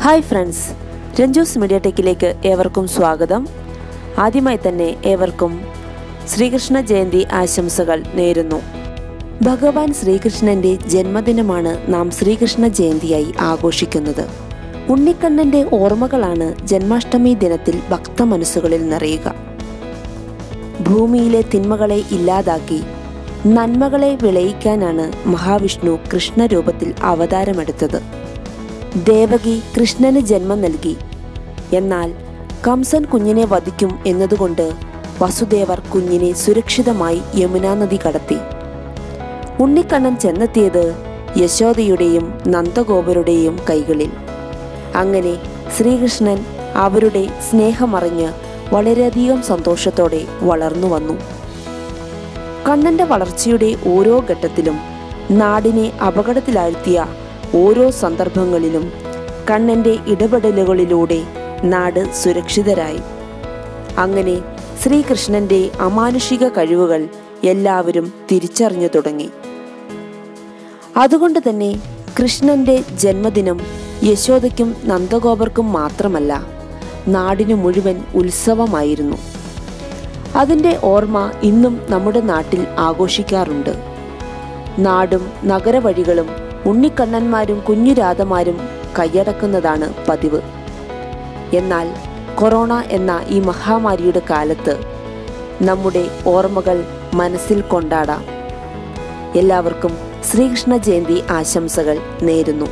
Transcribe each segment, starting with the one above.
hi friends Ranjus media ടെക്കിലേക്ക് ഏവർക്കും സ്വാഗതം ആദ്യമായി തന്നെ ഏവർക്കും ശ്രീകൃഷ്ണ ജയന്തി ആശംസകൾ നേരുന്നു ഭഗവാൻ ശ്രീകൃഷ്ണന്റെ ജന്മദിനമാണ് നാം ശ്രീകൃഷ്ണ ജയന്തിയായി ആഘോഷിക്കുന്നത് ഉണ്ണിക്കണ്ണന്റെ ഓർമ്മകളാണ് ജന്മാഷ്ടമി ദിനത്തിൽ ഭക്തമനസ്സുകളിൽ നിറയുക ഭൂമിയിലെ തിന്മകളെ ഇല്ലാതാക്കി നന്മകളെ വിളയിക്കാനാണ് മഹാവിഷ്ണു കൃഷ്ണരൂപത്തിൽ അവതാരമെടുത്തത് ദേവകി കൃഷ്ണന് ജന്മം നൽകി എന്നാൽ കംസൻ കുഞ്ഞിനെ വധിക്കും എന്നതുകൊണ്ട് വസുദേവർ കുഞ്ഞിനെ സുരക്ഷിതമായി യമുനാ നദി കടത്തി ഉണ്ണിക്കണ്ണൻ ചെന്നെത്തിയത് യശോദയുടെയും നന്ദഗോപരുടെയും കൈകളിൽ അങ്ങനെ ശ്രീകൃഷ്ണൻ അവരുടെ സ്നേഹമറിഞ്ഞ് വളരെയധികം സന്തോഷത്തോടെ വളർന്നു വന്നു കണ്ണന്റെ വളർച്ചയുടെ ഓരോ ഘട്ടത്തിലും നാടിനെ അപകടത്തിലാഴ്ത്തിയ ഓരോ സന്ദർഭങ്ങളിലും കണ്ണന്റെ ഇടപെടലുകളിലൂടെ നാട് സുരക്ഷിതരായി അങ്ങനെ ശ്രീകൃഷ്ണന്റെ അമാനുഷിക കഴിവുകൾ എല്ലാവരും തിരിച്ചറിഞ്ഞു തുടങ്ങി അതുകൊണ്ട് തന്നെ കൃഷ്ണന്റെ ജന്മദിനം യശോദയ്ക്കും നന്ദഗോപർക്കും മാത്രമല്ല നാടിനു മുഴുവൻ ഉത്സവമായിരുന്നു അതിൻ്റെ ഓർമ്മ ഇന്നും നമ്മുടെ നാട്ടിൽ ആഘോഷിക്കാറുണ്ട് നാടും നഗരവഴികളും ഉണ്ണിക്കണ്ണന്മാരും കുഞ്ഞുരാധമാരും കൈയടക്കുന്നതാണ് പതിവ് എന്നാൽ കൊറോണ എന്ന ഈ മഹാമാരിയുടെ കാലത്ത് നമ്മുടെ ഓർമ്മകൾ മനസ്സിൽ കൊണ്ടാടാം എല്ലാവർക്കും ശ്രീകൃഷ്ണ ജയന്തി ആശംസകൾ നേരുന്നു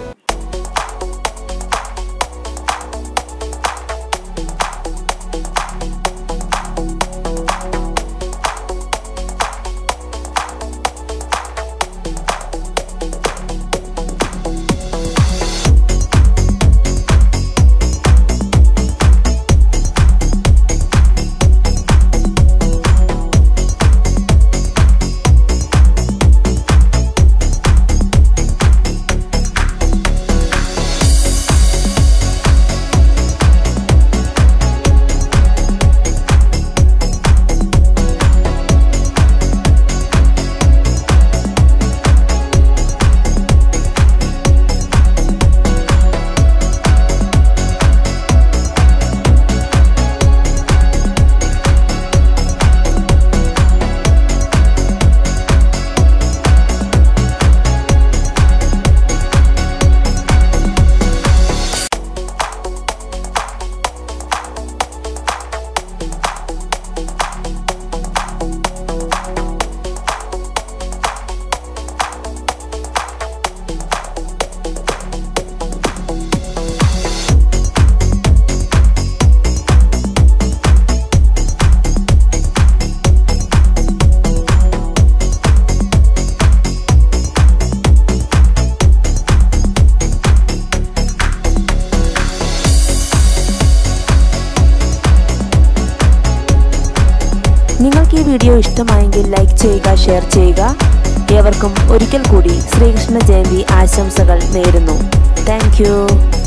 നിങ്ങൾക്ക് ഈ വീഡിയോ ഇഷ്ടമായെങ്കിൽ ലൈക്ക് ചെയ്യുക ഷെയർ ചെയ്യുക ഏവർക്കും ഒരിക്കൽ കൂടി ശ്രീകൃഷ്ണ ജയന്തി ആശംസകൾ നേരുന്നു താങ്ക്